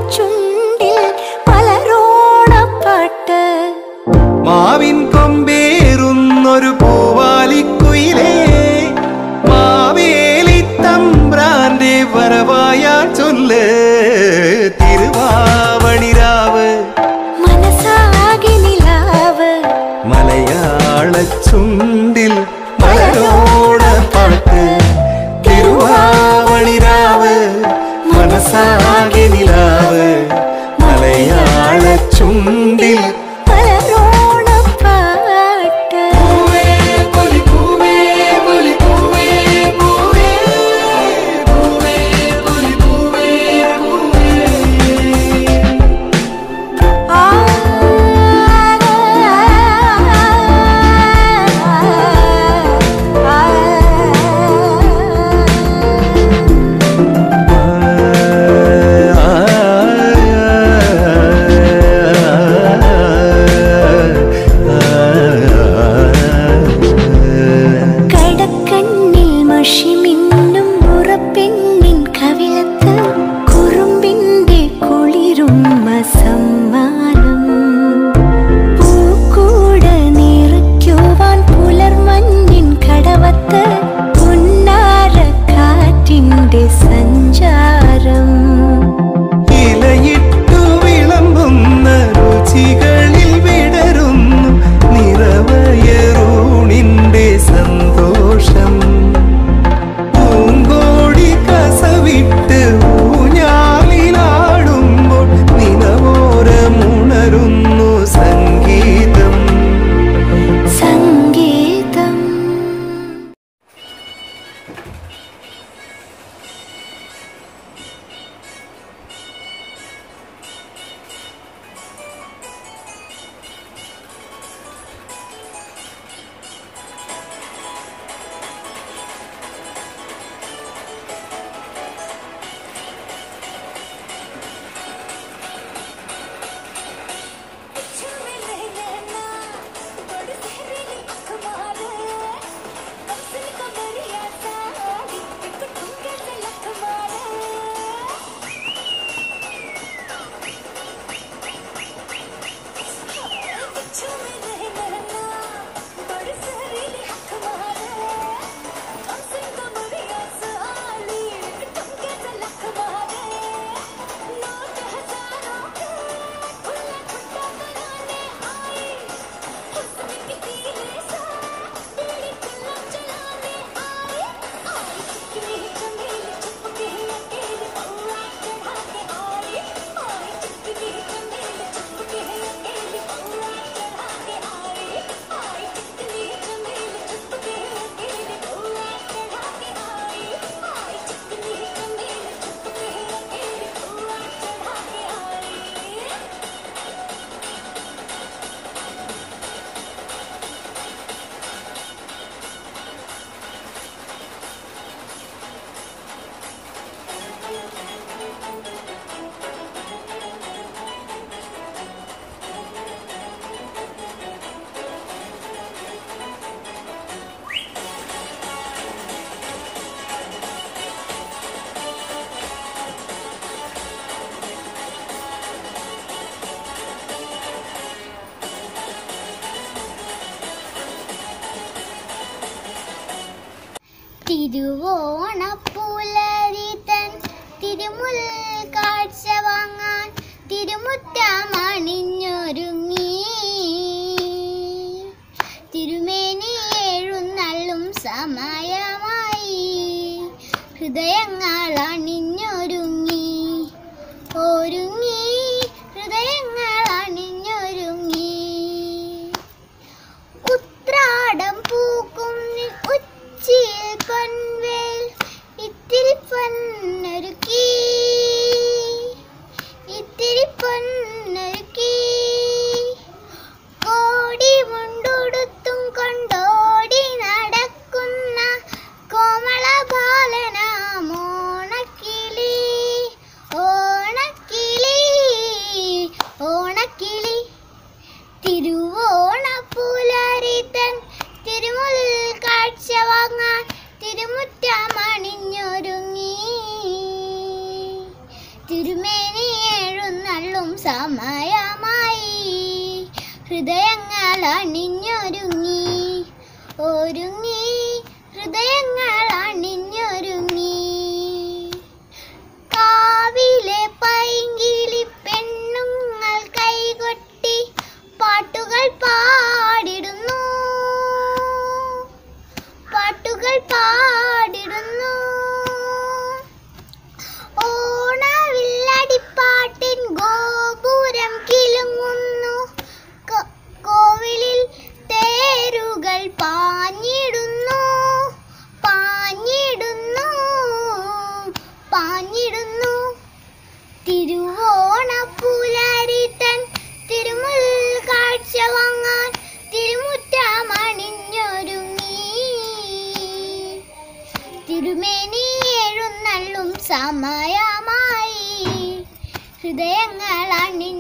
ചുണ്ടിൽ മലരോണപ്പാട്ട് മാവിൻ കൊമ്പേറുന്നൊരു പൂവാലിക്കുയിലേ മാവേലി തമ്പ്രാന്റെ വരവായാ ചൊല്ല് തിരുവാവണിരാവ് മനസ്സാകെ നിലാവ് മലയാള ചുണ്ടിൽ മലരോണ പാട്ട് തിരുവാവണിരാവ് മനസ്സാകെ നിലാവ് മലയാള ചുണ്ടിൽ മലരോണപ്പാട്ട് ആ കടക്കണ്ണിൽ മഷി മിന്നും മുറപ്പെണ്ണിൻ കവിളത്ത് കുറുമ്പിന്റെ കുളിരും സമ്മാനം പൂക്കൂട നിറയ്ക്കുവാൻ പുലർമഞ്ഞിൻ കടവത്ത് പുന്നാര കാറ്റിന്റെ സഞ്ചാരം ഇലയിട്ടു വിളമ്പുന്ന രുചികളിൽ വിടരുന്നു നിറവയറൂണിന്റെ സന്തോഷം പൂങ്കോടി കസവിട്ട് ഊഞ്ഞാലിലാടുമ്പോൾ നിലവോരമുണരുന്നു സംഗീതം സംഗീതം തിരുവോണപ്പൂലരി തൻ തിരുമുൽ കാഴ്ച വാങ്ങാൻ തിരുമുറ്റമണിഞ്ഞൊരുങ്ങി തിരുമേനി എഴുന്നള്ളും സമയമായി ഹൃദയങ്ങൾ അണിഞ്ഞൊരുങ്ങി ഒരുങ്ങി ഹൃദയങ്ങൾ അണിഞ്ഞൊരുങ്ങി ഉത്രാടം പൂക്കും നിൻ ഉച്ചിയിൽ പൊൻവേൽ ഇത്തിരി പൊന്നൊരുക്കി ഇത്തിരി പൊന്നൊരുക്കി കോടി മുണ്ടുടുത്തും കൊണ്ടോടി നടക്കുന്ന കോമള ബാലനാമോണക്കിളി ഓണക്കിളി ഓണക്കിളി തിരുവോണപ്പുലരിതൻ തിരുമുൽ കാഴ്ച വാങ്ങാൻ തിരുമുറ്റമണിഞ്ഞൊരുങ്ങി തിരുമേനി എഴു സമയമായി ഹൃദയങ്ങൾ അണിഞ്ഞൊരുങ്ങി ഒരുങ്ങി ഹൃദയങ്ങൾ അണിഞ്ഞൊരുങ്ങി കാവിലെ പൈങ്കിളി പെണ്ണുങ്ങൾ കൈകൊട്ടി പാട്ടുകൾ പാടിടുന്നു പാട്ടുകൾ പാടിടുന്നു ഓണവില്ലടിപ്പാട്ടിൻ ഗോപുരം കിലുങ്ങുന്നു കോ- കോവിലിൽ തേരുകൾ പാഞ്ഞിടുന്നു പാഞ്ഞിടുന്നു പാഞ്ഞിടുന്നു തിരുവോണപ്പുലരി തൻ തിരുമുൽ കാഴ്ച വാങ്ങാൻ തിരുമുറ്റമണിഞ്ഞൊരുങ്ങി തിരുമേനി എഴുന്നള്ളും സമയമായി ഹൃദയങ്ങൾ അണിഞ്ഞൊരുങ്ങി